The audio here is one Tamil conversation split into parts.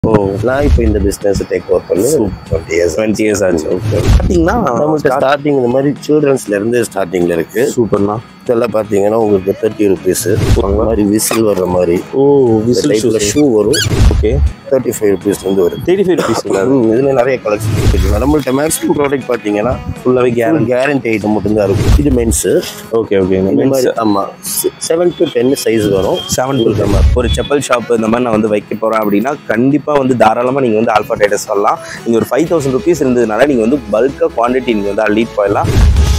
ஓ நான் இப்போ இந்த பிஸ்னஸ் டேக் ஓவர் பண்ணி டுவெண்ட்டி இயர்ஸ் டுவெண்ட்டி இயர்ஸ் ஆச்சு ஓகே பார்த்தீங்கன்னா நம்மள்ட்ட ஸ்டார்டிங் இந்த மாதிரி சில்ட்ரன்ஸ்ல இருந்து ஸ்டார்டிங்ல இருக்கு சூப்பர்ண்ணா இதெல்லாம் பார்த்தீங்கன்னா உங்களுக்கு தேர்ட்டி ருபீஸ் அந்த மாதிரி விசில் வர்ற மாதிரி ஓ விசில் டைப்ல ஷூ வரும் ஓகே தேர்ட்டி ஃபைவ் ருபீஸ்லேருந்து வரும் தேர்ட்டி ஃபைவ் ருபீஸ்ங்களா ம், இதுல நிறைய கலெக்ஷன் இருக்கு நம்மள்ட்ட மேக்ஸிமம் ப்ராடக்ட் பார்த்தீங்கன்னா ஃபுல்லாகவே கேரண்டி கேரண்டி ஐட்டம் மட்டும்தான் இருக்கும் இது மென்ஸு ஓகே ஓகே இந்த மாதிரி ஆமா செவன் டு டென் சைஸ் வரும் செவன் டு ஒரு செப்பல் ஷாப் இந்த மாதிரி நான் வந்து வைக்க போகிறேன் அப்படின்னா கண்டிப்பாக வந்து தாராளமாக நீங்கள் வந்து ஆல்ஃபா டைடஸ் சொல்லலாம் நீங்கள் ஒரு ஃபைவ் தௌசண்ட் ருபீஸ் இருந்ததுனால நீங்கள் வந்து பல்காக குவான்டிட்டி நீங்கள் வந்து அள்ளீட் போயிடலாம்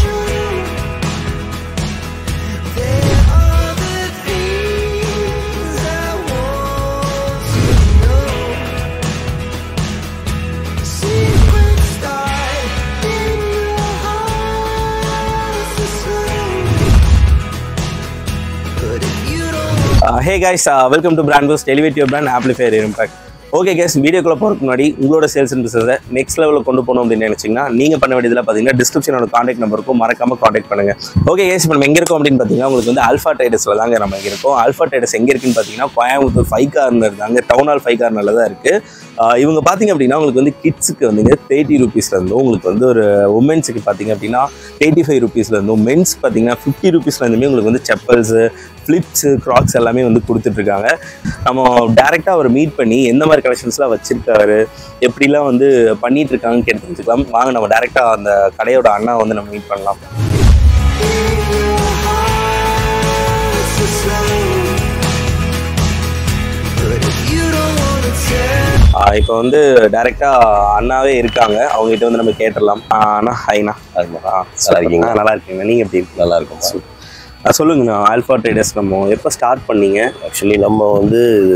hey guys welcome to brand buzz elevate your brand amplifier impact okay guys வீடியோக்குள்ள போகிறதுக்கு முன்னாடி உங்களோட சேல்ஸ் அண்ட் பிசினஸை நெக்ஸ்ட் லெவலில் கொண்டு போகணும் அப்படின்னு நினைச்சீங்கன்னா நீங்கள் பண்ண வேண்டியதில் பார்த்தீங்கன்னா டிஸ்கிரிப்ஷனோட காண்டாக்ட் நம்பருக்கும் மறக்காம காண்டாக்ட் பண்ணுங்க ஓகே கேஸ் இப்போ நம்ம எங்கே இருக்கோம் அப்படின்னு பார்த்தீங்கன்னா உங்களுக்கு வந்து ஆல்ஃபா டைடஸில் தாங்க நம்ம இங்கே இருக்கோம் ஆல்ஃபா டைடஸ் எங்கே இருக்குன்னு பார்த்தீங்கன்னா கோயம்புத்தூர் ஃபைவ் கார்னர் தாங்க டவுன் ஹால் ஃபைவ் கார்னரில் தான் இருக்குது இவங்க பார்த்தீங்க அப்படின்னா உங்களுக்கு வந்து கிட்ஸுக்கு வந்துங்க தேர்ட்டி ருபீஸ்லேருந்தும் உங்களுக்கு வந்து ஒரு உமன்ஸுக்கு பார்த்தீங்க அப்படின்னா எயிட்டி ஃபைவ் ருபீஸ்லேருந்தும் மென்ஸ் பார்த்தீங்கன்னா ஃபிஃப்டி ருபீஸ்லேருந்துமே உங்களுக்கு வந்து செப்பல்ஸு ஃப்ளிப்ஸு க்ராக்ஸ் எல்லாமே வந்து கொடுத்துட்ருக்காங்க நம்ம டேரெக்டாக அவர் மீட் பண்ணி எந்த மாதிரி கலெக்ஷன்ஸ்லாம் வச்சிருக்காரு எப்படிலாம் வந்து பண்ணிட்டு இருக்காங்கன்னு கேட்டு தெரிஞ்சுக்கலாம் வாங்க நம்ம டேரெக்டாக அந்த கடையோட அண்ணா வந்து நம்ம மீட் பண்ணலாம் இப்போ வந்து டேரெக்டாக அண்ணாவே இருக்காங்க அவங்ககிட்ட வந்து நம்ம கேட்டுடலாம் ஆ, அண்ணா ஹைண்ணா ஆ, நல்லா இருக்கீங்க? ஆ, நல்லா இருக்கீங்க நீங்கள் எப்படி இருக்கீங்க நல்லா இருக்கும் ஆ, சொல்லுங்கண்ணா ஆல்ஃபா ட்ரேடர்ஸ் நம்ம எப்போ ஸ்டார்ட் பண்ணீங்க ஆக்சுவலி நம்ம வந்து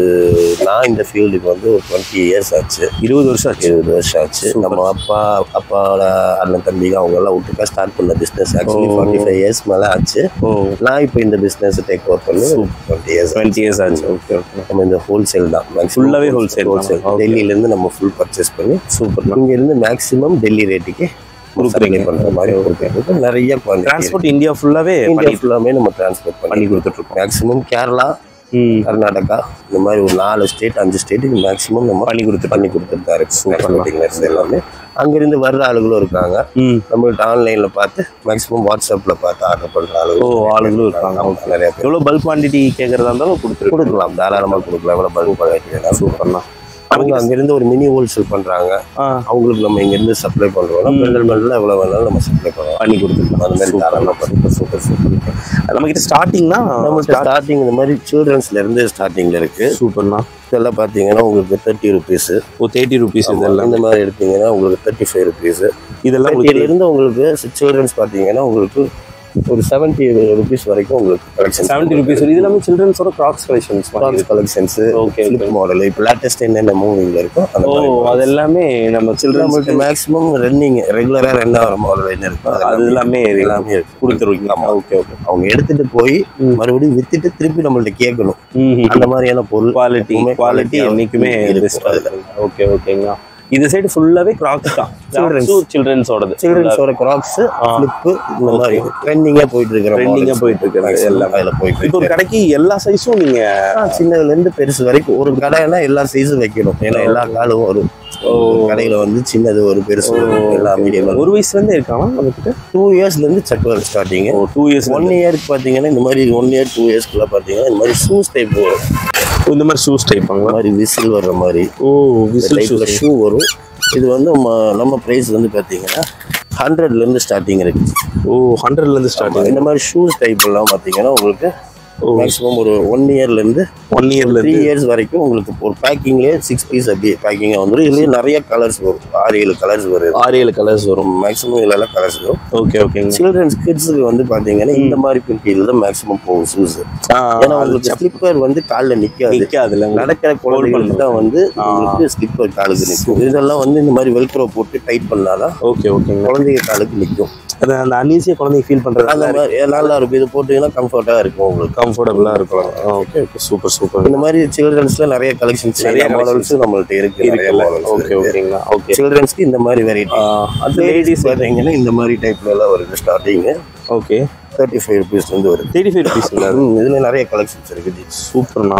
நான் இந்த ஃபீல்டுக்கு வந்து ஒரு டுவெண்ட்டி இயர்ஸ் ஆச்சு இருபது வருஷம் ஆச்சு இருபது வருஷம் ஆச்சு நம்ம அப்பா அப்பாவோட அண்ணன் தம்பிங்க அவங்க எல்லாம் விட்டுக்கா ஸ்டார்ட் பண்ண பிஸ்னஸ் ஆக்சுவலி ஓ. ஃபார்ட்டி ஃபைவ் இயர்ஸ் மேலே ஆச்சு ஓ நான் இப்போ இந்த பிஸ்னஸ் டேக் ஓவர் பண்ணி டுவெண்ட்டி இயர்ஸ் டுவெண்ட்டி இயர்ஸ் ஆச்சு ஓகே ஓகே நம்ம இந்த ஹோல்சேல் தான் Full-ஆவே wholesale தான். Wholesale Okay. டெல்லியிலேருந்து நம்ம ஃபுல் பர்ச்சேஸ் பண்ணி சூப்பர்ண்ணா இங்கேருந்து மேக்ஸிமம் டெல்லி ரேட்டுக்கு கொடுக்குறீங்க. பண்ணுற மாதிரி கொடுக்குறது நிறைய குவான்டிட்டி டிரான்ஸ்போர்ட் இந்தியா ஃபுல்லாகவே இந்தியா பண்ணி ஃபுல்லாமே நம்ம டிரான்ஸ்போர்ட் பண்ணி பண்ணி கொடுத்துட்ருக்கோம் மேக்ஸிமம் கேரளா ம் கர்நாடகா இந்த மாதிரி ஒரு நாலு ஸ்டேட் அஞ்சு ஸ்டேட்டுக்கு மேக்ஸிமம் நம்ம பண்ணி கொடுத்துட்டு பண்ணி கொடுத்துட்டு தான் இருக்கு எக்ஸ்போர்ட்டிங்ஸ் எல்லாமே அங்கிருந்து வர்ற ஆளுகளும் இருக்காங்க ம் நம்மள்ட்ட ஆன்லைன்ல பார்த்து மேக்ஸிமம் வாட்ஸ்அப்ல பார்த்து ஆர்டர் பண்ற ஓ ஆளுகளும் ஆளுங்களும் இருக்காங்க அவங்க நிறைய பேர் எவ்வளோ பல்க் குவான்டிட்டி கேட்குறதா இருந்தாலும் கொடுத்துருக்கோம் கொடுக்கலாம் தாராளமா கொடுக்கலாம் எவ்வளவு பல்க் பண்ணிட்டு சூப்பர்ண்ணா அவங்க அங்கிருந்து ஒரு மினி ஹோல்சேல் பண்றாங்க ஆ அவங்களுக்கு நம்ம இங்கிருந்து சப்ளை பண்றோம் பெண்டல் பெண்டல் எவ்வளவு வேணாலும் நம்ம சப்ளை பண்ணுவோம் பண்ணி கொடுத்துருக்கோம் அந்த மாதிரி தாராளமா பண்ணி சூப்பர் சூப்பர் நம்மக்கிட்ட ஸ்டார்டிங்னா நம்மள்ட்ட ஸ்டார்டிங் இந்த மாதிரி சில்ட்ரன்ஸ்ல இருந்து ஸ்டார்டிங்ல இருக்கு சூப்பர்ண்ணா இதெல்லாம் பார்த்தீங்கன்னா உங்களுக்கு தேர்ட்டி ருபீஸ் ஓ தேர்ட்டி ருபீஸ் இதெல்லாம் இந்த மாதிரி எடுத்தீங்கன்னா உங்களுக்கு தேர்ட்டி ஃபைவ் ருபீஸ் இதெல்லாம் உங்களுக்கு இருந்து உங்களுக்கு சில்ட்ரன்ஸ் பார்த்தீங்கன்னா உங்களுக்கு ஒரு செவன்ட்டி ருபீஸ் வரைக்கும் உங்களுக்கு கலெக்ஷன் செவன்ட்டி ருபீஸ் இது எல்லாமே சில்ட்ரன்ஸோட Crocs collections collections Okay, flip model இப்போ லேட்டஸ்ட் என்னென்ன மூவிங்ல இருக்கோ அந்த ஓ மாதிரி அது எல்லாமே நம்ம சில்ட்ரன்ஸ் நம்மள்ட்ட மேக்ஸிமம் ரன்னிங் ரெகுலரா ரன் ஆகிற மாடல் என்ன இருக்கோ அது எல்லாமே எல்லாமே இருக்கு கொடுத்துருவீங்க ஓகே ஓகே அவங்க எடுத்துட்டு போய் மறுபடியும் வித்துட்டு திருப்பி நம்மள்ட்ட கேட்கணும் ம் அந்த மாதிரியான பொருள் குவாலிட்டி எப்பவுமே குவாலிட்டி quality என்னைக்குமே இருக்கும் பெஸ்ட்டாக அதுல. இருக்கும் ஓகே ஓகேங்களா இந்த சைடு ஃபுல்லாவே கிராக்ஸ் தான் Children's. சில்ட்ரன்ஸோடது சில்ட்ரன்ஸோட கிராக்ஸ் ஃபிளிப்பு இந்த மாதிரி ட்ரெண்டிங்கா போயிட்டு இருக்கிற Trending ஆ போயிட்டு இருக்கிறது எல்லாம் அதில் போயிட்டு இப்போ ஒரு கடைக்கு எல்லா சைஸும் நீங்க ஆ, சின்னதுல இருந்து பெருசு வரைக்கும் ஒரு கடைனா எல்லா சைஸும் வைக்கணும் ஏன்னா எல்லா காலும் வரும் கடையில வந்து சின்னது ஒரு பெருசு வரும். எல்லா மீடியம் ஒரு வயசுல இருந்தே இருக்காங்க நம்மகிட்ட டூ இயர்ஸ்ல இருந்து செக் ஸ்டார்டிங் ஓ டூ இயர்ஸ் ஒன் இயருக்கு பாத்தீங்கன்னா இந்த மாதிரி ஒன் இயர் டூ இயர்ஸ்க்குள்ள பாத்தீங்கன்னா இந்த மாதிரி ஷூஸ் டைப் வரும் இந்த மாதிரி ஷூஸ் டைப்பாங்களா இந்த மாதிரி விசில் வர்ற மாதிரி ஓ விசில் டைப்ல ஷூ வரும் இது வந்து நம்ம- நம்ம பிரைஸ் வந்து பாத்தீங்கன்னா ஹண்ட்ரட்ல இருந்து ஸ்டார்டிங் இருக்கு ஓ ஹண்ட்ரட்ல இருந்து ஸ்டார்டிங் இந்த மாதிரி ஷூஸ் டைப் எல்லாம் பாத்தீங்கன்னா உங்களுக்கு மேக்ஸிமம் ஒரு ஒன் இயர்ல இருந்து ஒன் இயர்ல த்ரீ இருந்து இயர்ஸ் வரைக்கும் உங்களுக்கு ஒரு பேக்கிங்லேயே சிக்ஸ் பீஸ் அப்படியே பேக்கிங்காக வந்துடும் இதுலேயே நிறைய கலர்ஸ் வரும் ஆறு ஏழு கலர்ஸ் வரும் ஆறு ஏழு கலர்ஸ் வரும் மேக்ஸிமம் இதுல கலர்ஸ் வரும் ஓகே ஓகேங்க சில்ட்ரன்ஸ் கிட்ஸுக்கு வந்து பார்த்தீங்கன்னா இந்த மாதிரி பின்கீழ் தான் மேக்ஸிமம் போகும் ஷூஸ் ஏன்னா உங்களுக்கு ஸ்லிப்பர் வந்து காலில் நிற்காது நிக்காதுல நடக்கிற குழந்தைகளுக்கு தான் வந்து உங்களுக்கு ஸ்லிப்பர் காலுக்கு நிற்கும் இதெல்லாம் வந்து இந்த மாதிரி வெல்க்ரோ போட்டு டைட் பண்ணாதான் ஓகே ஓகேங்க குழந்தைங்க காலுக்கு நிற்கும் அது அந்த அன்ஈஸியா குழந்தைங்க ஃபீல் பண்றது அந்த மாதிரி நல்லா இருக்கும் இது போட்டீங்கன்னா கம்ஃபர்ட்டாக இருக்கும் உங்களுக்கு கம்ஃபர்டபுளா இருக்கும் ஓகே ஓகே சூப்பர் சூப்பர் இந்த மாதிரி சில்ட்ரன்ஸ்ல நிறைய கலெக்ஷன்ஸ் நிறைய நிறைய மாடல்ஸ் நம்மள்ட்ட இருக்கு நிறைய இருக்குல்ல மாடல்ஸ் ஓகே ஓகேங்களா ஓகே சில்ட்ரன்ஸ்க்கு இந்த மாதிரி வெரைட்டி அது லேடிஸ் லேடிஸ் பார்த்தீங்கன்னா இந்த மாதிரி டைப்ல எல்லாம் வருது ஸ்டார்டிங் ஓகே தேர்ட்டி ஃபைவ் ருபீஸ்லேருந்து வருது தேர்ட்டி ஃபைவ் ருபீஸ்ங்களா ம், இதுல நிறைய கலெக்ஷன்ஸ் இருக்குது சூப்பர்ண்ணா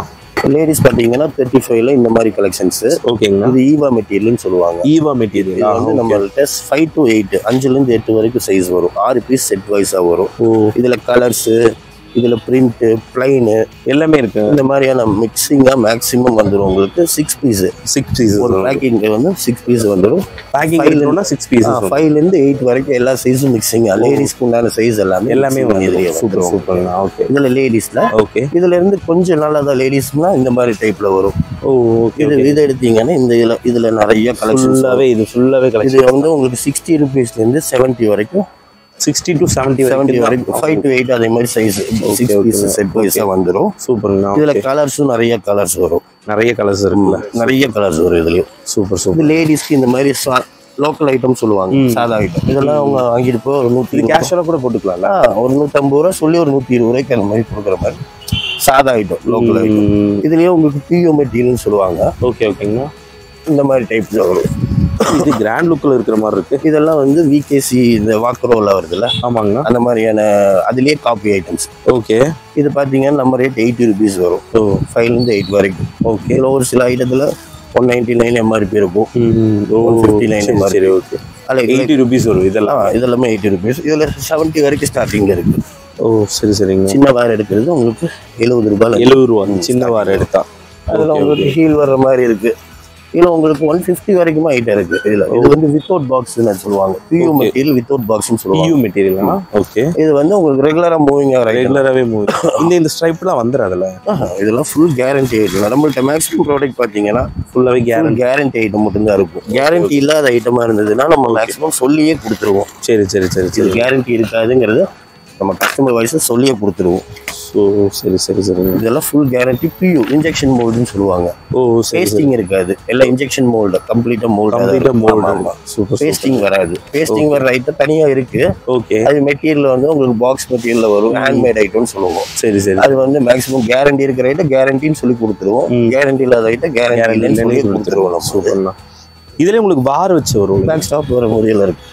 லேடிஸ் பார்த்தீங்கன்னா தேர்ட்டி ஃபைவ்ல இந்த மாதிரி கலெக்ஷன்ஸ் ஓகேங்கண்ணா இது ஈவா மெட்டீரியல்னு சொல்லுவாங்க ஈவா இது மெட்டீரியல் வந்து நம்மள்ட்ட ஃபைவ் டு எயிட் அஞ்சுலேருந்து எட்டு வரைக்கும் சைஸ் வரும் ஆறு பீஸ் செட் வைஸாக வரும் ஓ இதில் கலர்ஸு இதில் பிரிண்ட்டு பிளைனு எல்லாமே இருக்கு இந்த மாதிரியான மிக்சிங்காக மேக்ஸிமம் வந்துடும் உங்களுக்கு சிக்ஸ் பீஸு சிக்ஸ் பீசஸ் ஒரு பேக்கிங்க்கு வந்து சிக்ஸ் பீஸ் வந்துடும் பேக்கிங் Five எடுத்தோம்னா சிக்ஸ் பீசஸ் ஃபைவ்லேருந்து எயிட் வரைக்கும் எல்லா சைஸும் மிக்சிங் லேடிஸ்க்கு உண்டான சைஸ் எல்லாமே எல்லாமே mixing இதுலயே வந்து சூப்பர் வந்துரும். சூப்பர்ண்ணா ஓகே இதுல லேடிஸ்ல ஓகே இதுல இருந்து கொஞ்சம் நல்லதா லேடிஸ்னா இந்த மாதிரி டைப்ல வரும் ஓ ஓகே இது இது எடுத்தீங்கன்னா இந்த இதுல இதுல நிறைய கலெக்ஷன்ஸ் ஃபுல்லாவே இது ஃபுல்லாவே இது கலெக்ஷன் வந்து உங்களுக்கு சிக்ஸ்டி ருபீஸ்ல இருந்து செவன்ட்டி வரைக்கும் சிக்ஸ்டி டு செவன்ட்டி செவன்ட்டி வரைக்கும் ஃபைவ் டு எயிட் அதே மாதிரி size six okay. Piece set வைஸா வந்துடும் சூப்பர்ண்ணா இதுல கலர்ஸும் நிறைய கலர்ஸ் வரும் நிறைய கலர்ஸ் இருக்குல்ல நிறைய கலர்ஸ் வரும் இதுலயும் சூப்பர் சூப்பர் இது லேடிஸ்க்கு இந்த மாதிரி லோக்கல் ஐட்டம் சொல்லுவாங்க சாதா ஐட்டம் இதெல்லாம் அவங்க வாங்கிட்டு போய் ஒரு நூற்றி கேஷுவலாக கூட போட்டுக்கலாம்ல ஒரு நூற்றம்பது ரூபா சொல்லி ஒரு நூற்றி இருபது ரூபாய்க்கு அந்த மாதிரி கொடுக்குற மாதிரி சாதா ஐட்டம் லோக்கல் ஐட்டம் இதுலயே உங்களுக்கு பியூ மெட்டீரியல்னு சொல்லுவாங்க ஓகே ஓகேங்கண்ணா இந்த மாதிரி டைப்ல வரும் இது கிராண்ட் லுக்கில் இருக்கிற மாதிரி இருக்கு இதெல்லாம் வந்து விகேசி இந்த வாக்கரோல வருதுல்ல ஆமாங்கண்ணா அந்த மாதிரியான அதுலயே காப்பி ஐட்டம்ஸ் ஓகே இது பார்த்தீங்கன்னா நம்ம ரேட் எயிட்டி ருபீஸ் வரும் ஓ ஃபைவ்லேருந்து எயிட் வரைக்கும் ஓகே இதில் ஒரு சில ஐட்டத்தில் ஒன் நைன்டி நைன் எம்ஆர்பி இருக்கும் ஓ 159 சரி, மாதிரி. சரி ஓகே அதில் எயிட்டி ருபீஸ் வரும் ஆ இதெல்லாம் இதெல்லாமே எயிட்டி ருபீஸ் இதில் செவன்ட்டி வரைக்கும் ஸ்டார்டிங் இருக்கு ஓ சரி சரிங்க சின்ன வார் எடுக்கிறது உங்களுக்கு எழுபது ரூபாயில் எழுபது ரூபா சின்ன வாரம் எடுத்தா அதில் உங்களுக்கு ஹீல் வர்ற மாதிரி இருக்கு இதில் உங்களுக்கு ஒன் ஃபிஃப்டி வரைக்கும் ஐட்டம் இருக்கு இதில் இது வந்து வித்தவுட் பாக்ஸ்னு சொல்லுவாங்க பியூ மெட்டீரியல் வித்தவுட் பாக்ஸ்னு சொல்லுவாங்க பியூ மெட்டீரியல்னா ஓகே இது வந்து உங்களுக்கு ரெகுலராக மூவிங் ஆகிற ஐட்டம் ரெகுலராகவே மூவ் இந்த இந்த ஸ்ட்ரைப்லாம் வந்துடும் அதில் ஆஹா, இதெல்லாம் ஃபுல் கேரண்டி ஐட்டம் நம்மள்ட்ட மேக்ஸிமம் ப்ராடக்ட் பார்த்தீங்கன்னா ஃபுல்லாகவே கேரண்டி கேரண்டி ஐட்டம் மட்டும்தான் இருக்கும் கேரண்டி இல்லாத ஐட்டமாக இருந்ததுன்னா நம்ம மேக்ஸிமம் சொல்லியே கொடுத்துருவோம் சரி சரி சரி இது சரி கேரண்டி இருக்காதுங்கிறத நம்ம கஸ்டமர் வைஸை சொல்லியே கொடுத்துருவோம் ஸோ சரி சரி சரிங்க இதெல்லாம் ஃபுல் கேரண்டி பியூ இன்ஜெக்ஷன் மோல்டுன்னு சொல்லுவாங்க ஓ சரி பேஸ்டிங் இருக்காது எல்லாம் இன்ஜெக்ஷன் மோல்டு கம்ப்ளீட்டாக கம்ப்ளீட்டாக மோல்டு மோல்டு சூப்பர் பேஸ்டிங் வராது பேஸ்டிங் வர ஐட்டம் தனியாக இருக்கு ஓகே அது மெட்டீரியல் வந்து உங்களுக்கு பாக்ஸ் மெட்டீரியல் வரும் ஹேண்ட்மேட் ஐட்டம்னு சொல்லுவோம் சரி சரி அது வந்து மேக்ஸிமம் கேரண்டி இருக்கிற ஐட்டம் கேரண்டின்னு சொல்லி கொடுத்துருவோம் கேரண்டி இல்லாத ஐட்டம் கேரண்டி இல்லைன்னு சொல்லி கொடுத்துருவோம் நம்ம சூப்பர்ண்ணா இதுலேயே உங்களுக்கு பார் வச்சு வரும் பேக் ஸ்டாப் வர முறையில் இருக்கு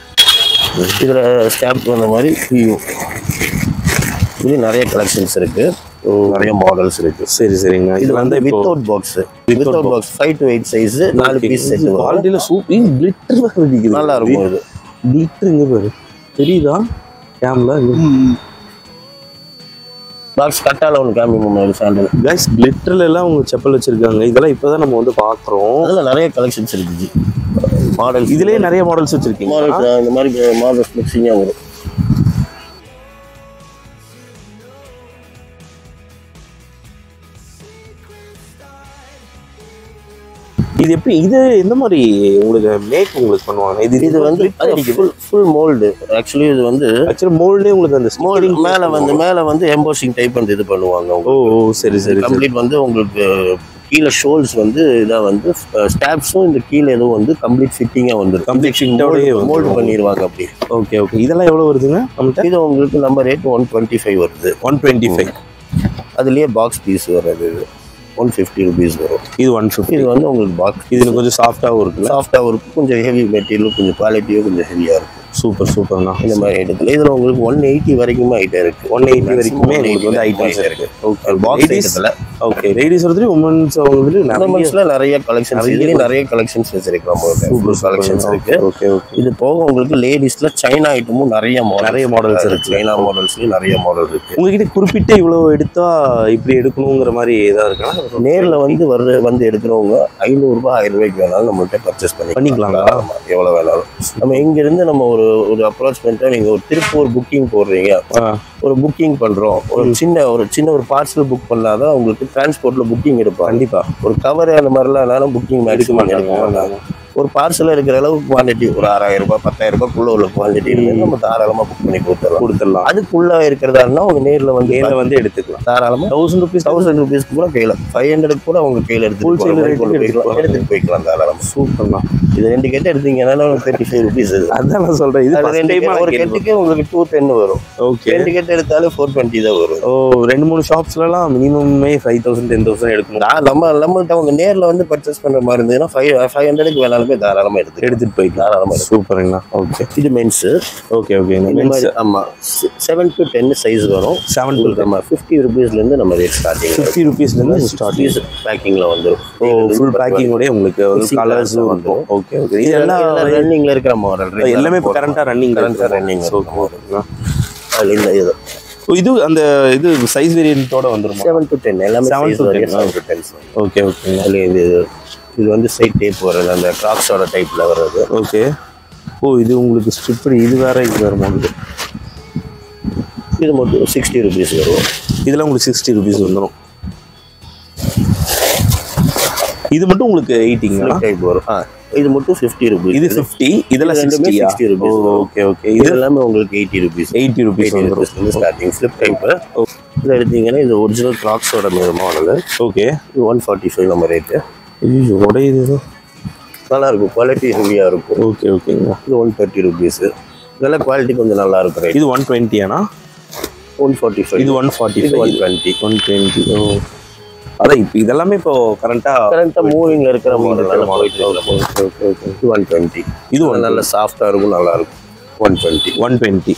இதில் ஸ்டாம்ப் வந்த மாதிரி பியூ இது நிறைய கலெக்ஷன்ஸ் இருக்கு நிறைய மாடல்ஸ் இருக்கு சரி சரிங்க இது வந்து இப்போ without box without box five to eight size நாலு பீஸ் செட் வரும் குவாலிட்டியில் சூப்பர் கிளிட்டர் இருக்குது நல்லா இருக்கும் இது கிளிட்டர் இங்கே பாரு தெரியுதா கேம்ல பாக்ஸ் கட்டால ஒன்று காமி முன்னாடி சாண்டல் கைஸ் கிளிட்டர்ல எல்லாம் உங்க செப்பல் வச்சிருக்காங்க இதெல்லாம் இப்போதான் நம்ம வந்து பாக்குறோம் அதில் நிறைய கலெக்ஷன்ஸ் இருக்குது மாடல் இதுலயே நிறைய மாடல்ஸ் வச்சிருக்கீங்க மாடல்ஸ் இந்த மாதிரி மாடல்ஸ் மிக்சிங்காக வரும் இது எப்படி இது எந்த மாதிரி உங்களுக்கு மேக் உங்களுக்கு பண்ணுவாங்க இது இது வந்து ஃபுல் ஃபுல் மோல்டு ஆக்சுவலி இது வந்து ஆக்சுவலி மோல்டே உங்களுக்கு அந்த மோல்டு ஸ்டிக்கரிங் மேலே வந்து மேலே வந்து எம்போசிங் டைப் வந்து இது பண்ணுவாங்க ஓ ஓ சரி சரி சரி கம்ப்ளீட் வந்து உங்களுக்கு கீழே ஷோல்ஸ் வந்து இதாக வந்து ஸ்டாப்ஸும் இந்த கீழே எதுவும் வந்து கம்ப்ளீட் ஃபிட்டிங்காக வந்துடும் Complete fit ஓடயே வந்துரும். மோல்டு பண்ணிடுவாங்க அப்படி ஓகே ஓகே இதெல்லாம் எவ்வளவு வருதுங்க நம்மகிட்ட இது உங்களுக்கு நம்ம ரேட் ஒன் டுவெண்ட்டி ஃபைவ் வருது ஒன் டுவெண்ட்டி ஃபைவ் அதுலேயே பாக்ஸ் பீஸ் வர்றது ஒன் ஃபிஃப்டி ருபீஸ் வரும் இது ஒன் ஃபிஃப்டி இது வந்து உங்களுக்கு பாக்ஸ் இது இன்னும் கொஞ்சம் சாஃப்டாகவும் இருக்குல்ல சாஃப்டாக இருக்கும் கொஞ்சம் ஹெவி மெட்டீரியல் கொஞ்சம் குவாலிட்டியும் கொஞ்சம் ஹெவியாக இருக்கும் சூப்பர் சூப்பர்ண்ணா இந்த மாதிரி ஐட்டத்தில் இதில் உங்களுக்கு ஒன் எயிட்டி வரைக்குமே ஐட்டம் இருக்கு ஒன் எயிட்டி வரைக்குமே உங்களுக்கு வந்து ஐட்டம்ஸ் இருக்கு ஓகே பாக்ஸ் லேடிஸ் ஐட்டத்தில் ஓகே லேடிஸ் ஒருத்தர் உமன்ஸ் அவங்களுக்கு நிறைய உமன்ஸில் நிறைய கலெக்ஷன்ஸ் இதுலேயும் நிறைய கலெக்ஷன்ஸ் வச்சிருக்கோம் சூப்பர் கலெக்ஷன்ஸ் இருக்கு ஓகே ஓகே இது போக உங்களுக்கு லேடிஸ்ல சைனா ஐட்டமும் நிறைய மாடல் நிறைய models இருக்கு. சைனா மாடல்ஸ்லயும் நிறைய மாடல் இருக்கு உங்ககிட்ட குறிப்பிட்ட இவ்வளவு எடுத்தா இப்படி எடுக்கணுங்கிற மாதிரி ஏதாவது இருக்கா நேர்ல வந்து வர்ற வந்து எடுக்கிறவங்க ஐநூறு ரூபாய் ஆயிரம் ரூபாய்க்கு வேணாலும் நம்மள்ட்ட பர்ச்சேஸ் பண்ணி பண்ணிக்கலாங்களா? எவ்வளவு வேணாலும் நம்ம இங்க இருந்து நம்ம ஒரு ஒரு அப்ரோச் பண்ணிட்டா நீங்க ஒரு திருப்பூர் புக்கிங் போடுறீங்க ஒரு புக்கிங் பண்றோம் ஒரு சின்ன ஒரு சின்ன ஒரு பார்சல் புக் பண்ணாதான் உங்களுக்கு டிரான்ஸ்போர்ட்ல புக்கிங் எடுப்பாங்க கண்டிப்பா ஒரு கவர் அந்த மாதிரிலாம் புக்கிங் எடுக்க மேக்ஸிமம் எடுக்க மாட்டாங்க மாட்டாங்க ஒரு பார்சல் எடுக்கிற அளவுக்கு குவான்டிட்டி ஒரு ஆறாயிரம் ரூபாய் பத்தாயிரம் ரூபாய்க்குள்ள உள்ள குவான்டிட்டி இருந்து நம்ம தாராளமா புக் பண்ணி கொடுத்துடலாம் கொடுத்துடலாம் அதுக்குள்ள இருக்கிறதா இருந்தா உங்க நேர்ல வந்து நேரில் வந்து எடுத்துக்கலாம் தாராளமா தௌசண்ட் ருபீஸ் தௌசண்ட் ருபீஸ்க்கு கூட கையில ஃபைவ் ஹண்ட்ரட் கூட உங்க கையில எடுத்து Wholesale rate கொண்டு க்கு போய்க்கலாம் எடுத்துக்கலாம். எடுத்துட்டு போய்க்கலாம் தாராளமா சூப்பர்ண்ணா இது ரெண்டு கெட்டு எடுத்தீங்கன்னா தேர்ட்டி ஃபைவ் ருபீஸ் இது அதான் நான் சொல்றேன் இது அது first ரெண்டு time கெட்டு- ஒரு நான் கேள்வி- கெட்டுக்கு உங்களுக்கு டூ டென் வரும் ஓகே ரெண்டு கெட்டு எடுத்தாலும் ஃபோர் டுவெண்ட்டி தான் வரும் ஓ ரெண்டு மூணு ஷாப்ஸ்லலாம் மினிமமே ஃபைவ் தௌசண்ட் டென் தௌசண்ட் எடுக்கணும் நான் நம்ம நம்மள்ட்ட அவங்க நேர்ல வந்து பர்ச்சேஸ் பண்ற மாதிரி இருந்ததுன்னா ஃபைவ் ஃபைவ் ஹண்ட்ரடுக்கு வேணாலுமே தாராளமா எடுத்து எடுத்துட்டு போய்க்கலாம் தாராளமா எடுத்து சூப்பருங்கண்ணா ஓகே இது மென்ஸ் ஓகே ஓகே இந்த மாதிரி ஆமா செவன் டு டென் சைஸ் வரும் செவன் டு உங்களுக்கு நம்ம ஃபிஃப்டி ருபீஸ்ல இருந்து நம்ம ரேட் ஸ்டார்டிங் ஃபிஃப்டி ருபீஸ்லேருந்து ஸ்டார்ட் பீஸ் பேக்கிங்ல வந்துரும் ஓ ஃபுல் பேக்கிங்கோடய உங்களுக்கு Mixing கலர்ஸும் colours இருக்கும் ஓகே ஓகே இது இதெல்லாம் எல்லாம் ரன்னிங்ல இருக்கிற மாடல் எல்லாமே இப்போ கரண்டாக ரன்னிங் கரண்டா ரன்னிங் ஓகேங்களா அதுல இந்த இது இது அந்த இது சைஸ் வேரியன்ட்டோட வந்துருமா செவன் டு டென் எல்லாமே Seven சைஸ் to வரையும் 10, செவன் டு டென் ஓகே ஓகேங்க அதுல இது இது வந்து சைட் டேப் வர்றது அந்த கிராக்ஸோட டைப்ல வர்றது ஓகே ஓ இது உங்களுக்கு ஸ்ட்ரிப்பர் இது வேற இது வேற மாடல் இது மட்டும் சிக்ஸ்டி ருபீஸ் வரும் இதெல்லாம் உங்களுக்கு சிக்ஸ்டி ருபீஸ் வந்துடும் இது மட்டும் உங்களுக்கு எயிட்டிங்களா டைப் வரும் ஆ இது மட்டும் ஃபிஃப்டி ருபீஸ் இது ஃபிஃப்டி இதெல்லாம் இது ரெண்டுமே சிக்ஸ்டியா 60 rupees ஓ வரும். ஓகே ஓகே இது இது எல்லாமே உங்களுக்கு eighty rupees eighty rupees eighty வந்துடும் ருபீஸ்லேருந்து ஸ்டார்டிங் ஃப்ளிப் டைப்பு இது எடுத்தீங்கன்னா இது ஒரிஜினல் கிராக்ஸோட மாடல் ஓகே இது ஒன் ஃபார்ட்டி ஃபைவ் நம்ம ரேட்டு ஐயோ உடையுது இது. நல்லா இருக்கும் குவாலிட்டி ஹெவியாக இருக்கும் ஓகே ஓகேங்க இது ஒன் தேர்ட்டி ருபீஸு இதெல்லாம் குவாலிட்டி கொஞ்சம் நல்லா இருக்கும் ரேட் இது ஒன் டுவெண்ட்டியாண்ணா ஒன் ஃபார்ட்டி ஃபைவ் இது ஒன் ஃபார்ட்டி இது ஒன் டுவெண்ட்டி ஒன் டுவெண்ட்டி ஓ அதான் இப்போ இதெல்லாமே இப்போ கரண்ட்டாக கரண்ட்டாக மூவிங்கில் இருக்கிற மாடல் இருக்கிற model. ஓகே ஓகே ஓகே இது ஒன் டுவெண்ட்டி இது இது one நல்ல சாஃப்டாக இருக்கும் நல்லா இருக்கும் one twenty one twenty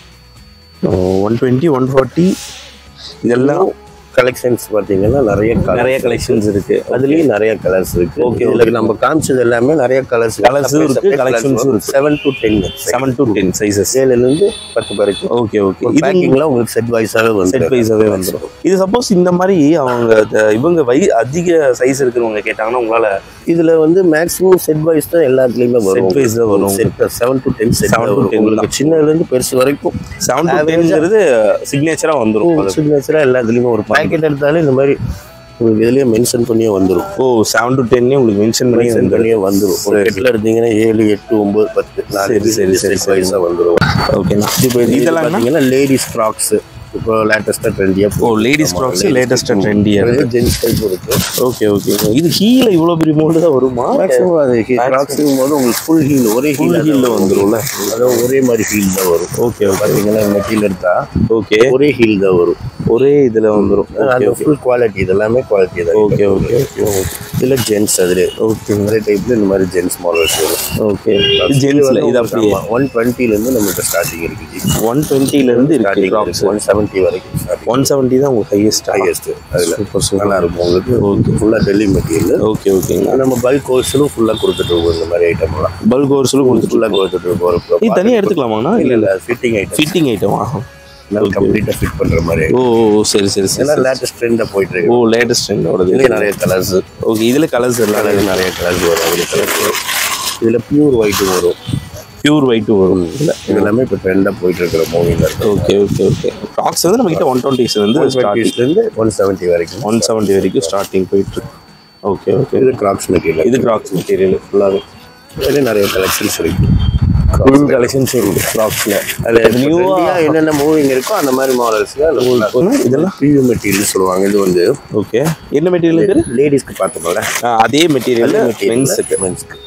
one twenty one forty இதெல்லாம் கலெக்ஷன்ஸ் பார்த்தீங்கன்னா நிறைய colours நிறைய கலெக்ஷன்ஸ் இருக்கு அதுலயும் நிறைய கலர்ஸ் இருக்கு Okay, ஓகே இதுல நம்ம காமிச்சது எல்லாமே நிறைய கலர்ஸ் Colours உம் இருக்கு, collections உம் இருக்கு. Seven to ten seven to ten sizes ஏழுல இருந்து பத்து வரைக்கும் ஓகே ஓகே இது பேக்கிங்ல உங்களுக்கு செட் வைஸாவே வந்து செட் வைஸாவே வந்துடும் இது சப்போஸ் இந்த மாதிரி அவங்க the- இவங்க வை அதிக சைஸ் இருக்கிறவங்க கேட்டாங்கன்னா உங்களால இதுல வந்து மேக்ஸிமம் செட் வைஸ் தான் எல்லாத்துலயுமே வரும் Set wise தான் வரும். Set seven to ten set Seven to வரும் 10 உங்களுக்கு சின்னதுல இருந்து பெருசு வரைக்கும் செவன் டு டென்ங்கிறது சிக்னேச்சரா வந்துடும் சிக்னேச்சரா எல்லாத்துலயுமே ஒரு பாக்கெட் எடுத்தாலே இந்த மாதிரி உங்களுக்கு இதுலயே மென்ஷன் பண்ணியே வந்துரும் ஓ செவன் டு டென்னே உங்களுக்கு மென்ஷன் பண்ணி மென்ஷன் பண்ணியே வந்துரும் ஒரு கெட்ல எடுத்தீங்கன்னா ஏழு எட்டு ஒன்பது பத்து நாலு சரி, சரி, சரி, செட் வைஸா வந்துரும் ஓகேண்ணா இப்போ இது இதெல்லாம் என்ன? பார்த்தீங்கன்னா லேடிஸ் ஃப்ராக்ஸ் இப்போ லேட்டஸ்ட்டாக ட்ரெண்டியாக ஓ லேடிஸ் ப்ராக்ஸ் லேட்டஸ்ட் ட்ரெண்டியா ஜென்ஸ் டைப் இருக்கு ஓகே ஓகே இது ஹீல இவ்வளோ பெரிய மோல்டு தான் வருமா மேக்ஸிமம் அது ஃப்ராக்ஸுங்கும் போது உங்களுக்கு ஃபுல் ஹீல் ஒரே Full ஹீல் heel ல வந்துரும்ல? அதாவது ஒரே மாதிரி ஹீல் தான் வரும் ஓகே ஓகே பார்த்தீங்கன்னா மெட்டீரியல் எடுத்தா ஓகே ஒரே ஹீல் தான் வரும் ஒரே இதுல வந்துடும் அந்த ஃபுல் குவாலிட்டி இது எல்லாமே குவாலிட்டி தான் ஓகே ஓகே ஓகே இதில் ஜென்ஸ் அதில் ஓகே நிறைய டைப்ல இந்த மாதிரி ஜென்ஸ் மாடல்ஸ் வரும் ஓகே ஜென்ஸ்ல இது அப்படியே ஒன் டுவெண்ட்டிலேருந்து நம்மகிட்ட ஸ்டார்டிங் இருக்குது ஒன் டுவெண்ட்டில இருந்து இருக்கு ஸ்டார்டிங் ப்ராக்ஸ் ஒன் செவன்ட்டி வரைக்கும் ஸ்டார்டிங் ஒன் செவன்ட்டி தான் உங்களுக்கு ஹையஸ்ட் ஹையஸ்ட் அதில் சூப்பர் சூப்பர் நல்லா இருக்கும் உங்களுக்கு ஓகே ஃபுல்லாக டெல்லி மெட்டீரியல் ஓகே ஓகேங்க நம்ம பல்க் ஹோல்சேலும் ஃபுல்லாக கொடுத்துட்டு இருக்கோம் இந்த மாதிரி ஐட்டம்லாம் பல்க் ஹோர்ஸில் கொடுத்துட்டு ஃபுல்லாக கொடுத்துட்டு இருக்கோம் இது தனியாக எடுத்துக்கலாமாண்ணா இல்லை இல்லை இல்லை ஃபிட்டிங் ஐட்டம் ஃபிட்டிங் ஐட்டமா நல்லா கம்ப்ளீட்டாக ஃபிட் பண்ணுற மாதிரி ஓ ஓ, ஓ, சரி சரி சரி எல்லாம் லேட்டஸ்ட் ட்ரெண்டாக போயிட்டு இருக்கு ஓ லேட்டஸ்ட் ட்ரெண்டோடது இதுலேயே நிறைய கலர்ஸ் ஓகே இதில் கலர்ஸ் எல்லாம் கலர் நிறைய கலர்ஸ் வரும் அதில் கலர்ஸ் வரும் இதில் பியூர் ஒயிட்டும் வரும் பியூர் ஒயிட் வரும் இல்லை இது எல்லாமே இப்போ ட்ரெண்டாக போயிட்டு இருக்கிற மூவியில் இருக்கு ஓகே ஓகே ஓகே ப்ராக்ஸ் வந்து நம்ம கிட்ட ஒன் டுவெண்ட்டிஸ் வந்து ஒன் ஸ்டார்டிங் டுவெண்ட்டிஸ்லேருந்து ஒன் செவன்ட்டி வரைக்கும் ஒன் செவன்ட்டி வரைக்கும் ஸ்டார்டிங் போயிட்டு இருக்கு ஓகே ஓகே இது கிராப்ஸ் மெட்டீரியல் இது கிராக்ஸ் மெட்டீரியல் ஃபுல்லாகவே இதுலேயே நிறைய கலெக்ஷன்ஸ் இருக்கு ஃபுல் கலெக்ஷன்ஸ் இருக்கு க்ராக்ஸில் அதில் New-ஆ- நியூவாக என்னென்ன மூவிங் இருக்கோ அந்த மாதிரி மாடல்ஸில் இதெல்லாம் இதெல்லாம் ப்ரீவியூ மெட்டீரியல் சொல்லுவாங்க இது வந்து ஓகே என்ன மெட்டீரியல் பேர் லேடிஸ்க்கு பார்த்தோம்ல அதே மெட்டீரியல் மென்ஸுக்கு மென்ஸ்க்கு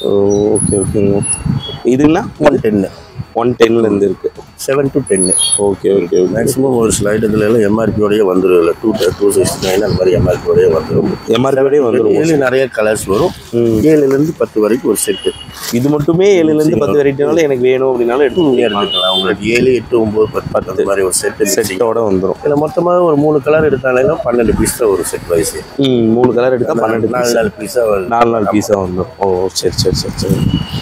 ஓகே ஓகேங்க இதுன்னா ஒன் டென்னு ஒன் டென்லேருந்து இருக்கு செவன் டு டென்னு ஓகே ஓகே ஓகே மேக்ஸிமம் ஒரு சில ஐட்டத்துல எல்லாம் எம்ஆர்பியோடய வந்துடும் இல்லை டூ டூ சிக்ஸ்டி நைன் அந்த மாதிரி எம்ஆர்பியோடய வந்துடும் எம்ஆர்பியோடய வந்துடும் ஏழு நிறைய கலர்ஸ் வரும் ம். ஏழுலேருந்து பத்து வரைக்கும் ஒரு செட்டு இது மட்டுமே ஏழுலேருந்து பத்து வெரைட்டினாலும் எனக்கு வேணும் அப்படின்னாலும் எடுத்து எடுத்துக்கலாம் உங்களுக்கு ஏழு எட்டு ஒம்பது பத்து பத்து அந்த மாதிரி ஒரு செட்டு செட்டோட வந்துடும் இதில் மொத்தமாக ஒரு மூணு கலர் எடுத்தாலும் பன்னெண்டு பீஸ் தான் ஒரு செட் வைஸ் ம் மூணு கலர் எடுத்தால் பன்னெண்டு நாலு பீஸ் நாலு பீஸாக வருது நாலு நாலு பீஸாக வந்துடும் ஓ சரி சரி சரி சரி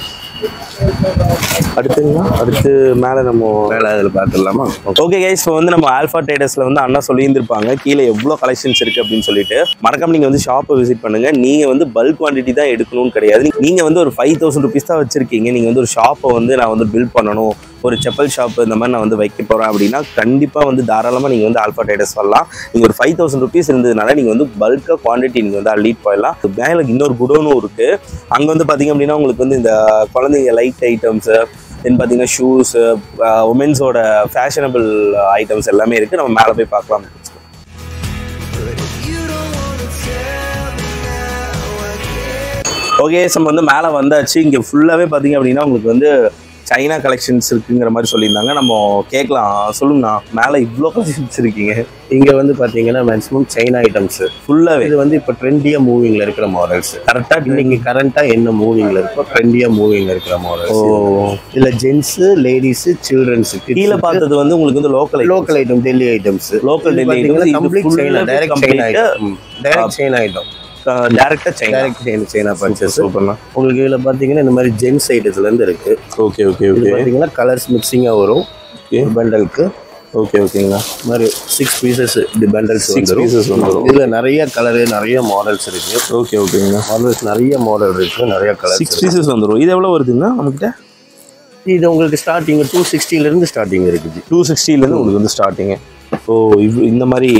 அடுத்துங்களா அடுத்து மேலே நம்ம மேலே அதில் பார்த்துடலாமா ஓகே கைஸ் இப்போ வந்து நம்ம ஆல்ஃபா ட்ரேடர்ஸ்ல வந்து அண்ணா சொல்லியிருந்திருப்பாங்க கீழே எவ்வளோ கலெக்ஷன்ஸ் இருக்கு அப்படின்னு சொல்லிட்டு மறக்காம நீங்க வந்து ஷாப்பை விசிட் பண்ணுங்க நீங்க வந்து பல்க் குவான்டிட்டி தான் எடுக்கணும்னு கிடையாது நீங்க வந்து ஒரு ஃபைவ் தௌசண்ட் ருபீஸ் தான் வச்சிருக்கீங்க நீங்க வந்து ஒரு ஷாப்பை வந்து நான் வந்து பில்ட் பண்ணணும் ஒரு செப்பல் ஷாப் இந்த மாதிரி நான் வந்து வைக்க போறேன் அப்படின்னா கண்டிப்பா வந்து தாராளமா நீங்க வந்து ஆல்ஃபா ட்ரேடர்ஸ் வரலாம் நீங்க ஒரு ஃபைவ் தௌசண்ட் ருபீஸ் இருந்ததுனால நீங்க வந்து பல்கா குவான்டிட்டி நீங்க வந்து லீட் போயிடலாம் மேலே இன்னொரு குடோனும் இருக்கு அங்க வந்து பாத்தீங்க அப்படின்னா உங்களுக்கு வந்து இந்த குழந்தைங்க லைட் ஐட்டம்ஸ் தென் பார்த்தீங்கன்னா ஷூஸு உமன்ஸோட ஃபேஷனபிள் ஐட்டம்ஸ் எல்லாமே இருக்குது நம்ம மேலே போய் பார்க்கலாம் ஓகே நம்ம வந்து மேலே வந்தாச்சு இங்கே ஃபுல்லாகவே பார்த்தீங்க அப்படின்னா உங்களுக்கு வந்து சைனா கலெக்ஷன்ஸ் இருக்குங்கிற மாதிரி சொல்லியிருந்தாங்க நம்ம கேட்கலாம் சொல்லுங்கண்ணா மேலே இவ்வளோ கலெக்ஷன்ஸ் இருக்கீங்க இங்க வந்து பாத்தீங்கன்னா மேக்ஸிமம் சைனா ஐட்டம்ஸ் ஃபுல்லாகவே இது வந்து இப்போ ட்ரெண்டியா மூவிங்ல இருக்கிற மாடல்ஸ் கரெக்டாக இன்னைக்கு கரண்டா என்ன மூவிங்ல இருக்கோ ட்ரெண்டியா மூவிங்ல இருக்கிற ஓ மாடல்ஸ் இதுல ஜென்ஸ் லேடிஸ் சில்ட்ரன்ஸ் கீழே பார்த்தது வந்து உங்களுக்கு வந்து local local item Delhi items Local Delhi items. இது கம்ப்ளீட் full சைனா ஆவே direct complete China item direct China item டேரக்டாக China direct China China purchase சூப்பர்ண்ணா உங்களுக்கு இதுல பாத்தீங்கன்னா இந்த மாதிரி ஜென்ஸ் ஐட்டத்துல இருந்து இருக்கு ஓகே ஓகே இது ஓகே பாத்தீங்கன்னா கலர்ஸ் மிக்சிங்கா வரும் Okay. பண்டலுக்கு ஓகே ஓகேங்கண்ணா மாதிரி சிக்ஸ் பீசஸ் இது பண்டல்ஸ் Six வந்துரும் pieces வந்துரும். இதுல நிறைய கலர் நிறைய மாடல்ஸ் இருக்கு ஓகே ஓகேங்கண்ணா மாடல்ஸ் நிறைய மாடல் இருக்கு நிறைய கலர்ஸ் சிக்ஸ் பீசஸ் வந்துடும் இது எவ்வளோ வருதுங்கண்ணா நம்மக்கிட்ட இது உங்களுக்கு ஸ்டார்டிங் டூ சிக்ஸ்டில இருந்து ஸ்டார்டிங் இருக்குது டூ சிக்ஸ்டிலேருந்து உங்களுக்கு வந்து ஸ்டார்டிங்கு ஓ இவ் இந்த மாதிரி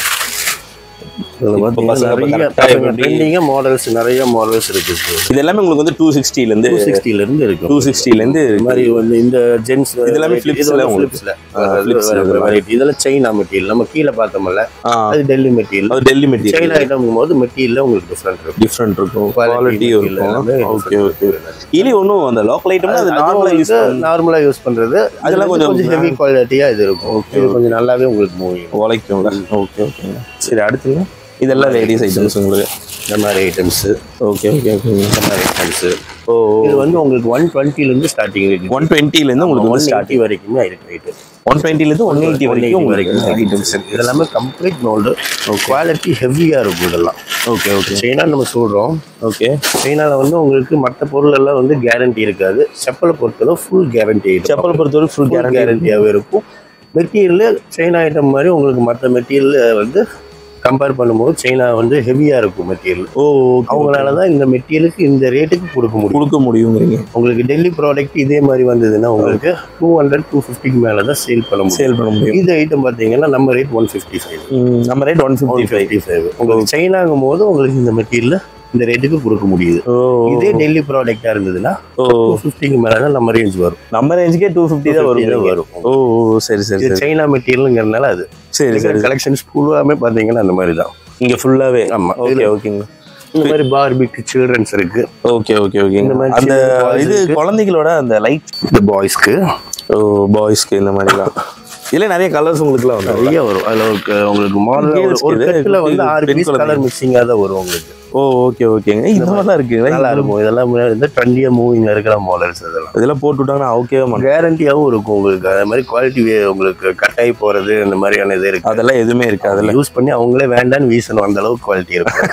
இதுல இப்ப பாத்தீங்கன்னா பசங்க இப்ப நிறைய correct ஆ எப்படி- ட்ரெண்டிங்கா மாடல்ஸ் நிறைய மாடல்ஸ் இருக்கு இது எல்லாமே உங்களுக்கு வந்து டூ சிக்ஸ்டிலேருந்து டூ சிக்ஸ்டில இருந்து இருக்கு டூ சிக்ஸ்டிலேருந்து இந்த மாதிரி வந்து இந்த ஜென்ஸ் இது எல்லாமே flips-ல உங்களுக்கு. flips ல இருக்கிற மாதிரி. இதெல்லாம் சைனா மெட்டீரியல் நம்ம கீழே பார்த்தோம்ல ஆ அது டெல்லி மெட்டீரியல் அது டெல்லி மெட்டீரியல் சைனா ஐட்டம் போது மெட்டீரியல் உங்களுக்கு டிஃப்ரெண்ட் இருக்கும் டிஃப்ரெண்ட் இருக்கும் Quality குவாலிட்டியும் material இருக்கும் எல்லாமே ஓகே ஓகே இனி ஒன்றும் அந்த லோக்கல் ஐட்டம்னா அது நார்மலாக யூஸ் நார்மலா யூஸ் பண்றது அதெல்லாம் அதெல்லாம் கொஞ்சம் கொஞ்சம் ஹெவி குவாலிட்டியா இது இருக்கும் இது கொஞ்சம் நல்லாவே உங்களுக்கு மூவிங் உழைக்கும்ல ஓகே ஓகேங்க சரி அடுத்துங்க இதெல்லாம் லேடிஸ் ஐட்டம்ஸ் உங்களுக்கு இந்த மாதிரி ஐட்டம்ஸ் ஓகே ஓகே ஓகேங்க இந்த மாதிரி ஐட்டம்ஸ் ஓ இது வந்து உங்களுக்கு ஒன் டுவெண்ட்டில இருந்து ஸ்டார்டிங் இருக்கு ஒன் டுவெண்ட்டிலேருந்து உங்களுக்கு ஒன் வந்து ஸ்டார்ட் ஸ்டார்டிங் வரைக்குமே இருக்கு ரேட் ஒன் டுவெண்ட்டிலேருந்து ஒன் எயிட்டி வரைக்கும் உங்களுக்கு ஐட்டம்ஸ் இதெல்லாமே கம்ப்ளீட் மோல்டு குவாலிட்டி ஹெவியா இருக்கும் இதெல்லாம் ஓகே ஓகே சைனா நம்ம சொல்றோம் ஓகே சைனால வந்து உங்களுக்கு மற்ற பொருள் எல்லாம் வந்து கேரண்டி இருக்காது செப்பலை பொறுத்தளவு ஃபுல் கேரண்டி செப்பல் பொறுத்தவரை ஃபுல் கேரண்டி கேரண்டியாகவே இருக்கும் மெட்டீரியல் சைனா ஐட்டம் மாதிரி உங்களுக்கு மற்ற மெட்டீரியல் வந்து கம்பேர் பண்ணும்போது சைனா வந்து ஹெவியா இருக்கும் மெட்டீரியல் ஓ அவங்களால தான் இந்த மெட்டீரியலுக்கு இந்த ரேட்டுக்கு கொடுக்க முடியும் கொடுக்க முடியுங்கிறீங்க உங்களுக்கு டெல்லி ப்ராடக்ட் இதே மாதிரி வந்ததுன்னா உங்களுக்கு டூ ஹண்ட்ரட் டூ ஃபிஃப்டிக்கு மேலே தான் சேல் பண்ண முடியும் சேல் பண்ண முடியும் இந்த ஐட்டம் பார்த்தீங்கன்னா நம்ம ரேட் ஒன் ஃபிஃப்டி ஃபைவ் ம், நம்ம rate one fifty one fifty five உங்களுக்கு சைனாங்கும் போது உங்களுக்கு இந்த மெட்டீரியல் இந்த ரேட்டுக்கு கொடுக்க முடியுது ஓ இதே டெல்லி ப்ராடக்டாக இருந்ததுன்னா ஓ டூ ஃபிஃப்டிக்கு மேலே தான் நம்ம ரேஞ்ச் வரும் நம்ம ரேஞ்சுக்கே டூ ஃபிஃப்டி தான் 250 வரும் தான் வரும் ஓ ஓ, சரி சரி இது சரி சைனா மெட்டீரியலுங்கிறதுனால அது சரி சரி கலெக்ஷன்ஸ் ஃபுல்லாமே பார்த்தீங்கன்னா அந்த மாதிரி தான் இங்க ஃபுல்லாவே ஆமா. ஓகே ஓகேங்க இந்த மாதிரி பார்பிக்கு சில்ட்ரன்ஸ் இருக்கு ஓகே ஓகே ஓகேங்க இந்த மாதிரி அந்த சின்ன boys இது இருக்கு. குழந்தைகளோட அந்த லைட் இந்த பாய்ஸ்க்கு ஓ பாய்ஸ்க்கு இந்த மாதிரிலாம் இதுல நிறைய கலர்ஸ் உங்களுக்குலாம் வந்து நிறைய வரும் அதில் உங்களுக்கு உங்களுக்கு மாடல் Girls ஒரு க்கு இது, கட்டில் வந்து ஆறு பெண் பீஸ் குழந்தை. கலர் மிக்சிங்காக தான் வரும் உங்களுக்கு ஓ ஓகே ஓகேங்க இந்த மாதிரி தான் இருக்கு நல்லா இருக்கும் இதெல்லாம் முன்னாடி வந்து ட்ரெண்டியாக மூவிங்கில் இருக்கிற மாடல்ஸ் அதெல்லாம் இதெல்லாம் போட்டு விட்டாங்கன்னா ஓகேவே மாட்டேன் கேரண்டியாகவும் இருக்கும் உங்களுக்கு அதே மாதிரி குவாலிட்டி உங்களுக்கு கட்டாயி போகிறது இந்த மாதிரியான இது இருக்கு அதெல்லாம் எதுவுமே இருக்கு அதுல யூஸ் பண்ணி அவங்களே வேண்டான்னு வீசணும் அந்த அளவுக்கு குவாலிட்டி இருக்கும்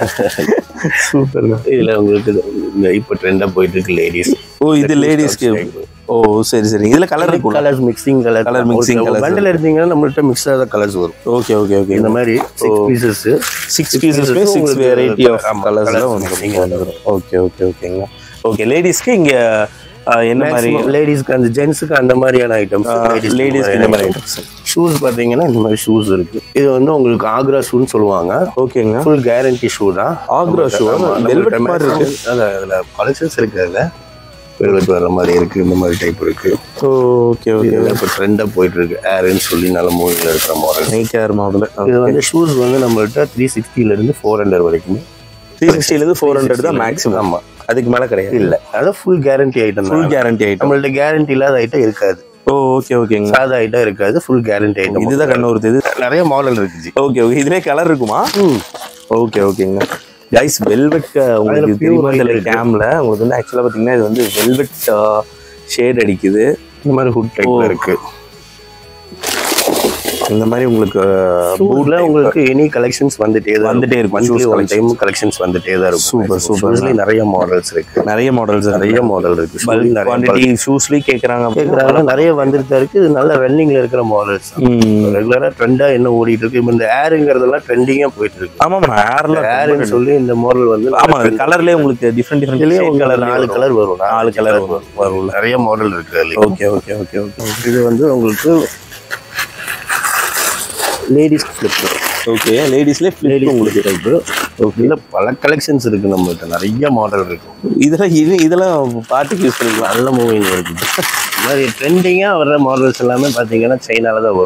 சூப்பர் இதில் உங்களுக்கு இது- இந்த இப்போ ட்ரெண்டாக போயிட்டு இருக்கு லேடிஸ் ஓ இது லேடிஸ்க்கு ஓ சரி சரி இதுல கலர் இருக்கும் colours mixing colour Colour mixing colours bundle எடுத்தீங்கன்னா நம்மள்ட்ட மிக்ஸாக தான் கலர்ஸ் வரும் ஓகே ஓகே ஓகே இந்த மாதிரி சிக்ஸ் பீசஸ் சிக்ஸ் பீசஸ்மே சிக்ஸ் உங்களுக்கு வெரைட்டி ஆஃப் ஆமா, கலர்ஸ்ல colours வந்துடும் mixing வந்துடும் ஓகே ஓகே ஓகேங்க ஓகே லேடிஸ்க்கு இங்க அஹ், என்ன மாதிரி லேடிஸ்க்கு அந்த ஜென்ஸுக்கு அந்த மாதிரியான ஐட்டம்ஸ் லேடிஸ்க்கு இந்த மாதிரி ஐட்டம்ஸ் ஷூஸ் பார்த்தீங்கன்னா இந்த மாதிரி ஷூஸ் இருக்கு இது வந்து உங்களுக்கு ஆக்ரா ஷூன்னு சொல்லுவாங்க ஓகேங்க ஃபுல் கேரண்டி ஷூ தான் ஆக்ரா shoe, ஆமா, velvet நம்மள்ட்ட மாதிரி இருக்கு. maximum அதான் அதில் கலெக்ஷன்ஸ் இருக்கு அதில் வெல்வெட் வர மாதிரி இருக்கு இந்த மாதிரி டைப் இருக்கு ஓகே ஓகே இதெல்லாம் இப்போ ட்ரெண்டாக போயிட்டு இருக்கு ஏர்னு சொல்லி நல்ல மூவியில் இருக்கிற மாடல் நைட் ஏர் மாடல் இது வந்து ஷூஸ் வந்து நம்மள்ட்ட த்ரீ சிக்ஸ்டிலேருந்து ஃபோர் ஹண்ட்ரட் வரைக்கும் த்ரீ சிக்ஸ்டிலேருந்து ஃபோர் ஹண்ட்ரட் தான் மேக்ஸிமம் ஆமாம் அதுக்கு மேலே கிடையாது இல்லை அதான் full guarantee item full guarantee item நம்மள்ட்ட கேரண்டி இல்லாத ஐட்டம் இருக்காது ஓ ஓகே ஓகேங்க சாதா ஐட்டம் இருக்காது ஃபுல் கேரண்டி ஐட்டம் இதுதான் கண்ணூர் இது நிறைய மாடல் இருக்குது ஓகே ஓகே இதுவே கலர் இருக்குமா ஓகே ஓகேங்க கைஸ் வெல்வெட் உங்களுக்கு அதுல pure தெரியுமா white தெரியல இருக்கு. கேம்ல உங்களுக்கு வந்து ஆக்சுவலாக பார்த்தீங்கன்னா இது வந்து வெல்வெட் ஷேட் அடிக்குது இந்த மாதிரி ஹுட் டைப்ல இருக்கு இந்த மாதிரி உங்களுக்கு ஷூஸ்ல உங்களுக்கு எனி கலெக்ஷன்ஸ் வந்துட்டே தான் வந்துட்டே இருக்கும், monthly shoes one time collections வந்துட்டே தான் இருக்கும் Super, super. ஷூஸ்ல நிறைய மாடல்ஸ் இருக்கு நிறைய மாடல்ஸ் நிறைய மாடல் இருக்கு Shoes பல்க் நிறைய குவான்டிட்டி ஷூஸ்லேயும் கேட்குறாங்க கேட்குறாங்க நிறைய வந்துட்டு தான் இருக்கு இது நல்ல ரன்னிங்ல இருக்கிற மாடல்ஸ் ரெகுலரா ட்ரெண்டா என்ன ஓடிட்டு இருக்கு இப்போ இந்த ஏருங்கிறதெல்லாம் ட்ரெண்டிங்கா போயிட்டு இருக்கு ஆமாம் ஏர்ல ஏருன்னு சொல்லி இந்த மாடல் வந்து ஆமா கலர்லேயே உங்களுக்கு டிஃப்ரெண்ட் இதுலயே டிஃப்ரெண்ட் உங்களுக்கு கலர் நாலு கலர் வரும் நாலு கலர் வரும் வரும் நிறைய மாடல் இருக்கு அதுல ஓகே ஓகே ஓகே ஓகே இது வந்து உங்களுக்கு லேடிஸ் கிளிப் ஓகே லேடிஸ்லேயே லேடிஸ் உங்களுக்கு டைப்பு இதுல பல கலெக்ஷன்ஸ் இருக்கு நம்மகிட்ட நிறைய மாடல் இருக்கு இதெல்லாம் இது இதெல்லாம் பாட்டுக்கு யூஸ் பண்ணிக்கலாம் நல்ல மூவிங் இருக்குது இந்த மாதிரி ட்ரெண்டிங்காக வர்ற மாடல்ஸ் எல்லாமே பார்த்தீங்கன்னா சைனால தான் வரும்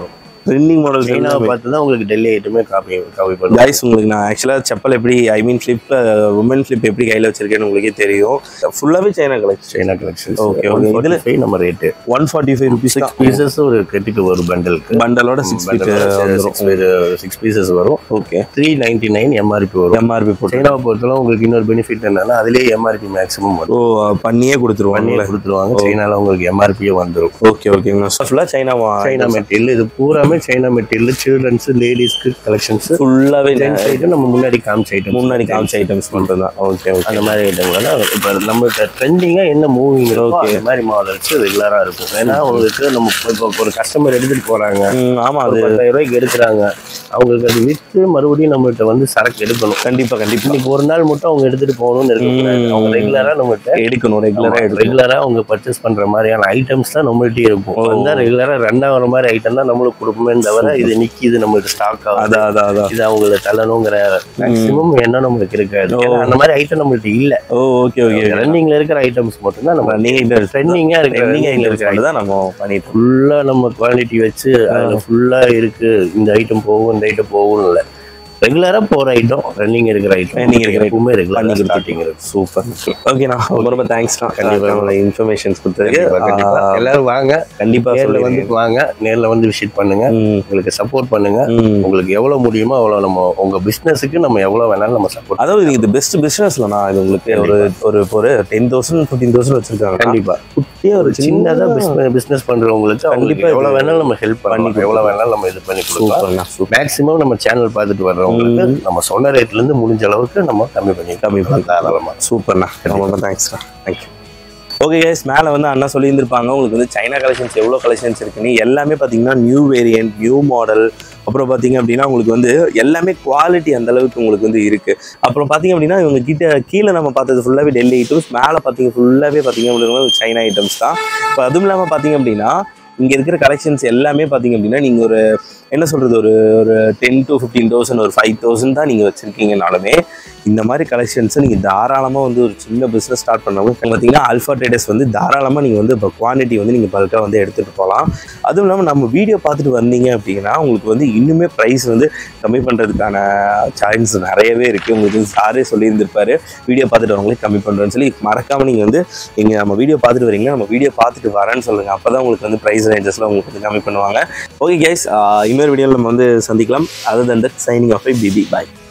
ட்ரெண்டிங் மாடல்ஸ் சைனாவை பார்த்து தான் உங்களுக்கு டெல்லி ஐட்டமே காப்பி காப்பி பண்ணுவோம் கைஸ் உங்களுக்கு நான் ஆக்சுவலாக செப்பல் எப்படி I mean flip woman flip எப்படி கையில் வச்சிருக்கேன்னு உங்களுக்கே தெரியும் ஃபுல்லாகவே China collection China collections Okay, okay okay. இதுல- இதுல நம்ம rate one forty five rupees six pieces ஒரு கட்டிக்கு வரும் பண்டலுக்கு பண்டலோட சிக்ஸ் ஃபீட் வந்துடும் சிக்ஸ் பீசஸ் வரும் okay three ninety nine MRP வரும் எம்ஆர்பி போட்டு சைனாவை பொறுத்தவரை உங்களுக்கு இன்னொரு பெனிஃபிட் என்னன்னா அதுலயே எம்ஆர்பி மேக்ஸிமம் வரும் ஓ பண்ணியே கொடுத்துருவாங்க பண்ணியே கொடுத்துருவாங்க சைனால உங்களுக்கு எம்ஆர்பியே வந்துரும் ஓகே ஓகேங்க ஃபுல்லாக சைனாவா சைனா மெட்டீரியல் இது பூராமே சைனா மெட்டீரியல் சில்ட்ரன்ஸ் லேடிஸ்க்கு கலெக்ஷன்ஸ் ஃபுல்லாகவே ஜென்ஸ் ஐட்டம் நம்ம முன்னாடி காமிச்ச ஐட்டம் முன்னாடி காமிச்ச ஐட்டம்ஸ் மட்டும் தான் ஓகே ஓகே அந்த மாதிரி ஐட்டங்கள் இப்போ நம்ம ட்ரெண்டிங்காக என்ன மூவிங் இருக்கோ அந்த மாதிரி மாடல்ஸ் ரெகுலராக இருக்கும் ஏன்னா உங்களுக்கு நம்ம இப்போ ஒரு கஸ்டமர் எடுத்துட்டு போறாங்க ஆமாம் ஒரு அது பத்தாயிரம் ரூபாய்க்கு எடுக்கிறாங்க அவங்களுக்கு அது விற்று மறுபடியும் நம்மகிட்ட வந்து சரக்கு எடுக்கணும் கண்டிப்பாக கண்டிப்பாக இன்னைக்கு ஒரு நாள் மட்டும் அவங்க எடுத்துட்டு போகணும்னு இருக்கக்கூடாது அவங்க ரெகுலராக நம்மகிட்ட எடுக்கணும் ரெகுலராக எடுக்கணும் ரெகுலரா அவங்க பர்ச்சேஸ் பண்ற மாதிரியான ஐட்டம்ஸ் தான் நம்மள்ட்டே இருக்கும் வந்தா ரெகுலரா ரன் ஆகிற மாதிரி ஐட்டம் தான் நம்மளுக்கு கொடுப்போமே தவிர இது நிக்கிது நம்மளுக்கு ஸ்டாக் ஆகும் அதான் அதான் அதான் இது அவங்கள தள்ளணுங்கிற மேக்ஸிமம் எண்ணம் நம்மளுக்கு இருக்காது ஏன்னா அந்த மாதிரி ஐட்டம் நம்மள்ட்ட இல்ல ஓ ஓகே ஓகே ரன்னிங்ல இருக்கிற ஐட்டம்ஸ் மட்டும் தான் நம்ம நீங்கள் ட்ரெண்டிங்கா இருக்கிற ட்ரெண்டிங் இருக்கிற ஐட்டம்ஸ் தான் நம்ம பண்ணிட்டு இருக்கோம். ஃபுல்லா நம்ம குவாலிட்டி வச்சு அதுல ஃபுல்லா இருக்கு இந்த ஐட்டம் போகும் இந்த ஐட்டம் போகும் இல்ல ரெகுலரா போற ஐட்டம் ரன்னிங் இருக்கிற ஐட்டம் Running இருக்கிற item. எப்பவுமே ரெகுலரா பண்ணி ஸ்டார்டிங் கொடுத்துருக்கீங்க சூப்பர் ஓகேண்ணா ரொம்ப ரொம்ப தேங்க்ஸ்ண்ணா கண்டிப்பா. கண்டிப்பாக இன்ஃபர்மேஷன்ஸ் கொடுத்ததுக்கு கண்டிப்பா கண்டிப்பா ஆ, எல்லாரும் வாங்க கண்டிப்பா நேர்ல சொல்லி வந்து வாங்க நேர்ல வந்து விசிட் பண்ணுங்க உங்களுக்கு சப்போர்ட் பண்ணுங்க உங்களுக்கு எவ்வளவு முடியுமோ அவ்வளவு நம்ம உங்க பிசினஸுக்கு நம்ம எவ்வளவு வேணாலும் நம்ம சப்போர்ட் அதாவது இது பெஸ்ட் பிசினஸ்லண்ணா இது உங்களுக்கு ஒரு ஒரு ஒரு டென் தௌசண்ட் ஃபிஃப்டீன் தௌசண்ட் வச்சிருக்காங்க கண்டிப்பா குட்டியா ஒரு சின்னதா பிசினஸ் பண்றவங்களுக்கு கண்டிப்பா கண்டிப்பா இது எவ்வளவு வேணாலும் நம்ம ஹெல்ப் பண்ணி பண்ணி எவ்வளவு வேணாலும் நம்ம இது பண்ணி கொடுக்கலாம் சூப்பர்ண்ணா சூப்பர் மேக்ஸிமம் நம்ம சேனல் பார்த்துட்டு வர்றவங்களுக்கு நம்ம சொன்ன ரேட்ல இருந்து முடிஞ்ச அளவுக்கு நம்ம கம்மி பண்ணி கம்மி பண்ணி தாராளமா சூப்பர்ண்ணா ரொம்ப ரொம்ப தேங்க்ஸ்ண்ணா தேங்க்யூ ஓகே கேஸ் மேலே வந்து அண்ணா சொல்லியிருந்திருப்பாங்க உங்களுக்கு வந்து சைனா கலெக்ஷன்ஸ் எவ்வளோ கலெக்ஷன்ஸ் இருக்குன்னு எல்லாமே பார்த்தீங்கன்னா நியூ வேரியன்ட் நியூ மாடல் அப்புறம் பார்த்தீங்க அப்படின்னா உங்களுக்கு வந்து எல்லாமே குவாலிட்டி அந்த அளவுக்கு உங்களுக்கு வந்து இருக்குது அப்புறம் பார்த்தீங்க அப்படின்னா இவங்க கிட்ட கீழே நம்ம பார்த்தது ஃபுல்லாகவே டெல்லி ஐட்டம்ஸ் மேலே பார்த்தீங்க ஃபுல்லாகவே பார்த்தீங்க அப்படின்னா சைனா ஐட்டம்ஸ் தான் இப்போ அதுவும் இல்லாமல் பார்த்தீங்க அப்படின்னா இங்கே இருக்கிற கலெக்ஷன்ஸ் எல்லாமே பார்த்தீங்க அப்படின்னா நீங்கள் ஒரு என்ன சொல்கிறது ஒரு ஒரு டென் டு ஃபிஃப்டீன் தௌசண்ட் ஒரு ஃபைவ் தௌசண்ட் தான் நீங்கள் வச்சுருக்கீங்கனாலுமே இந்த மாதிரி கலெக்ஷன்ஸை நீங்கள் தாராளமாக வந்து ஒரு சின்ன பிஸ்னஸ் ஸ்டார்ட் பண்ணவங்க பார்த்தீங்கன்னா அல்ஃபா ட்ரேடர்ஸ் வந்து தாராளமாக நீங்கள் வந்து இப்போ குவான்டிட்டி வந்து நீங்கள் பல்காக வந்து எடுத்துகிட்டு போகலாம் அதுவும் இல்லாமல் நம்ம வீடியோ பார்த்துட்டு வந்தீங்க அப்படின்னா உங்களுக்கு வந்து இன்னுமே ப்ரைஸ் வந்து கம்மி பண்ணுறதுக்கான சான்ஸ் நிறையவே இருக்குது உங்களுக்கு வந்து சாரே சொல்லியிருந்திருப்பாரு வீடியோ பார்த்துட்டு வரவங்களே கம்மி பண்ணுறேன்னு சொல்லி மறக்காமல் நீங்கள் வந்து நீங்கள் நம்ம வீடியோ பார்த்துட்டு வரீங்கன்னா நம்ம வீடியோ பார்த்துட்டு வரேன்னு சொல்லுங்கள் அப்போ தான் உங்களுக்கு வந்து ப்ரைஸ் ரேஞ்சஸ்லாம் உங்களுக்கு வந்து கம்மி பண்ணுவாங்க ஓகே கைஸ் இன்னொரு வீடியோவில் நம்ம வந்து சந்திக்கலாம் other than that signing off I பிபி பாய்